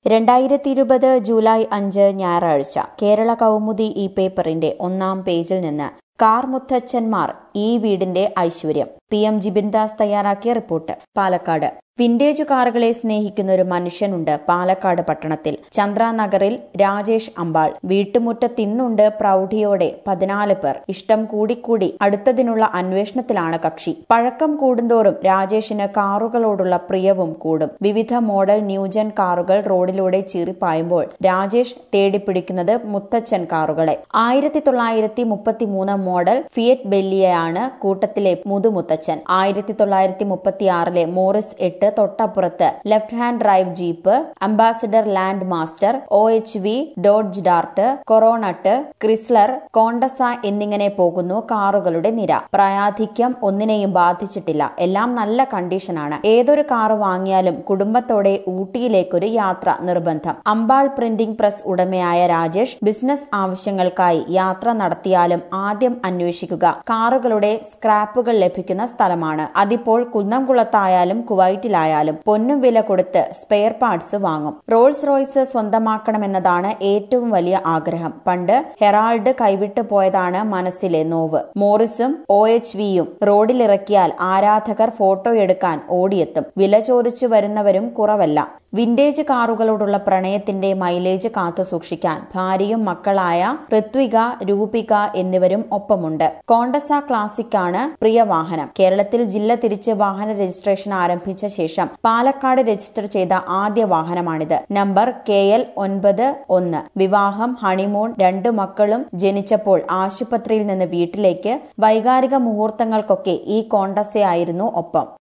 രണ്ടായിരത്തി ഇരുപത് ജൂലൈ അഞ്ച് ഞായറാഴ്ച കേരള കൗമുദി ഈ പേപ്പറിന്റെ ഒന്നാം പേജിൽ നിന്ന് കാർ മുത്തച്ഛന്മാർ ഈ വീടിന്റെ ഐശ്വര്യം പി എം ജിബിൻദാസ് തയ്യാറാക്കിയ റിപ്പോർട്ട് പാലക്കാട് വിന്റേജ് കാറുകളെ സ്നേഹിക്കുന്ന ഒരു മനുഷ്യനുണ്ട് പാലക്കാട് പട്ടണത്തിൽ ചന്ദ്രാനഗറിൽ രാജേഷ് അമ്പാൾ വീട്ടുമുറ്റത്തിന്നുണ്ട് പ്രൗഢിയോടെ പതിനാല് പേർ ഇഷ്ടം കൂടിക്കൂടി അടുത്തതിനുള്ള അന്വേഷണത്തിലാണ് കക്ഷി പഴക്കം കൂടുന്തോറും രാജേഷിന് കാറുകളോടുള്ള പ്രിയവും കൂടും വിവിധ മോഡൽ ന്യൂജൻ കാറുകൾ റോഡിലൂടെ ചീറിപ്പായുമ്പോൾ രാജേഷ് തേടിപ്പിടിക്കുന്നത് മുത്തച്ഛൻ കാറുകളെ ആയിരത്തി തൊള്ളായിരത്തി മുപ്പത്തി മൂന്ന് മോഡൽ ഫിയറ്റ് ബെല്ലിയയാണ് കൂട്ടത്തിലെ മുതുമുത്തച്ഛൻ ആയിരത്തി തൊള്ളായിരത്തി മുപ്പത്തിയാറിലെ മോറിസ് എട്ട് തൊട്ടപ്പുറത്ത് left hand drive jeep Ambassador Landmaster O H V Dodge Dart Coronet Chrysler Contessa എന്നിങ്ങനെ പോകുന്നു കാറുകളുടെ നിര പ്രായാധിക്യം ഒന്നിനെയും ബാധിച്ചിട്ടില്ല എല്ലാം നല്ല കണ്ടീഷനാണ് ഏതൊരു കാർ വാങ്ങിയാലും കുടുംബത്തോടെ ഊട്ടിയിലേക്കൊരു യാത്ര നിർബന്ധം അമ്പാൾ പ്രിന്റിംഗ് പ്രസ് ഉടമയായ രാജേഷ് ബിസിനസ് ആവശ്യങ്ങൾക്കായി യാത്ര നടത്തിയാലും ആദ്യം അന്വേഷിക്കുക കാറുകളുടെ സ്ക്രാപ്പുകൾ ലഭിക്കുന്ന സ്ഥലമാണ് അതിപ്പോൾ കുന്നംകുളത്തായാലും കുവൈറ്റിലായാലും പൊന്നും വില കൊടുത്ത് സ്പെയർ പാർട്സ് വാങ്ങും റോൾസ് റോയ്സ് സ്വന്തമാക്കണമെന്നതാണ് ഏറ്റവും വലിയ ആഗ്രഹം പണ്ട് ഹെറാൾഡ് കൈവിട്ടു പോയതാണ് മനസ്സിലെ നോവ് മോറിസും ഒ എച്ച് വിയും റോഡിലിറക്കിയാൽ ആരാധകർ ഫോട്ടോയെടുക്കാൻ ഓടിയെത്തും വില ചോദിച്ചു വരുന്നവരും കുറവല്ല വിന്റേജ് കാറുകളോടുള്ള പ്രണയത്തിന്റെ മൈലേജ് കാത്തു സൂക്ഷിക്കാൻ ഭാര്യയും മക്കളായ ഋത്വിക രൂപിക എന്നിവരും ഒപ്പമുണ്ട് കോണ്ടസ ക്ലാസിക് ആണ് പ്രിയ വാഹനം കേരളത്തിൽ ജില്ല തിരിച്ച് വാഹന രജിസ്ട്രേഷൻ ആരംഭിച്ച ശേഷം പാലക്കാട് രജിസ്റ്റർ ചെയ്ത ആദ്യ വാഹനമാണിത് നമ്പർ കെ എൽ ഒൻപത് ഒന്ന് വിവാഹം ഹണിമൂൺ രണ്ടു മക്കളും ജനിച്ചപ്പോൾ ആശുപത്രിയിൽ നിന്ന് വീട്ടിലേക്ക് വൈകാരിക മുഹൂർത്തങ്ങൾക്കൊക്കെ ഈ കോണ്ടസയായിരുന്നു ഒപ്പം